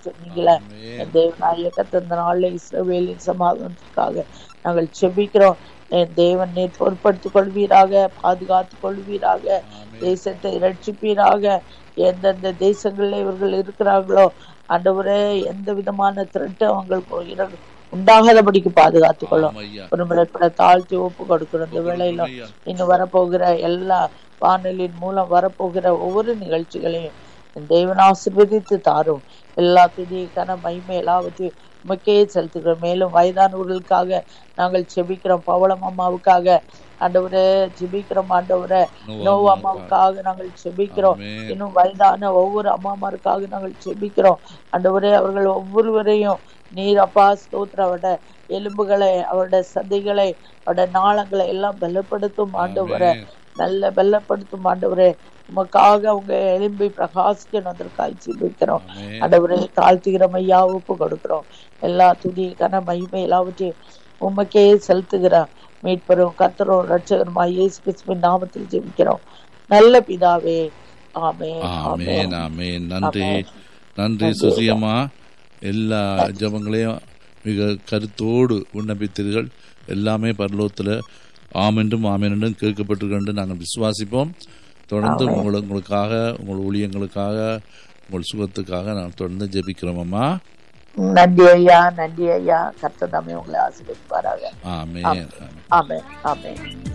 சொன்னீங்களே என் தேவனாய கத்த இந்த நாள்ல இஸ்ரவேலின் சமாதானத்துக்காக நாங்கள் செபிக்கிறோம் என் தேவன் நீர் பொறுப்படுத்திக் கொள்வீராக பாதுகாத்துக் கொள்வீராக தேசத்தை ரட்சிப்பீராக எந்தெந்த தேசங்களில் இவர்கள் இருக்கிறார்களோ ஆண்டவரே எந்த விதமான திருட்டு அவங்களுக்கு இர- உண்டாகாதபடிக்கு பாதுகாத்துக் கொள்ளும் ஐயா ஒரு முறை கூட தாழ்த்தி ஒப்பு கொடுக்கிறோம் இந்த வேளையில ஐயா. இன்னும் வரப்போகிற எல்லா வானொலியின் மூலம் வரப்போகிற ஒவ்வொரு நிகழ்ச்சிகளையும் என் தேவன் ஆசீர்வதித்து தாரும் எல்லா துதிக்கான மகிமை எல்லாவற்றையும் உமக்கே செலுத்துகிறோம் மேலும் வயதானவர்களுக்காக நாங்கள் செபிக்கிறோம் பவளம் அம்மாவுக்காக ஆண்டவரே ஜெபிக்கிறோம் ஆண்டவரே நோவா நோவா அம்மாவுக்காக நாங்கள் செபிக்கிறோம் ஆமென். இன்னும் வயதான ஒவ்வொரு அம்மாமாருக்காக நாங்கள் செபிக்கிறோம் ஆண்டவரே அவர்கள் ஒவ்வொருவரையும் நீர் அப்பா ஸ்தோத்திரவோட எலும்புகளை அவருடைய சதைகளை அவருடைய நாளங்களை எல்லாம் பலப்படுத்தும் ஆண்டவரே ஆமென். நல்ல பலப்படுத்தும் ஆண்டவரே உமக்காக அவங்க எலும்பி பிரகாசிக்கணும் அதற்காக ஜெபிக்கிறோம் ஆமென். ஆண்டவரே தாழ்த்துகிறோம் ஐயா ஒப்பு கொடுக்கிறோம் எல்லா துதி கன மகிமை எல்லாவற்றையும் உமக்கே செலுத்துகிறோம் மீட்பரும் கர்த்தரும் ரட்சகருமா இயேசு கிறிஸ்துவின் நாமத்தில் ஜெபிக்கிறோம் நல்ல பிதாவே ஆமென் ஆமென் ஆமென் நன்றி ஆமென். நன்றி சுசியம்மா எல்லா ஜபங்களையும் மிக கருத்தோடு விண்ணப்பித்தீர்கள் எல்லாமே பரலோகத்தில் ஆமென்றும் ஆமென்றும் கேட்கப்பட்டிருக்கின்ற நாங்கள் விசுவாசிப்போம் தொடர்ந்து உங்களை உங்களுக்காக உங்கள் ஊழியங்களுக்காக உங்கள் சுகத்துக்காக நான் தொடர்ந்து ஜெபிக்கிறோம் அம்மா நன்றி ஐயா நன்றி ஐயா கர்த்தர் தாமே உங்களை ஆசீர்வதிப்பாராக ஆமென் ஆமென் ஆமென் ஆமென்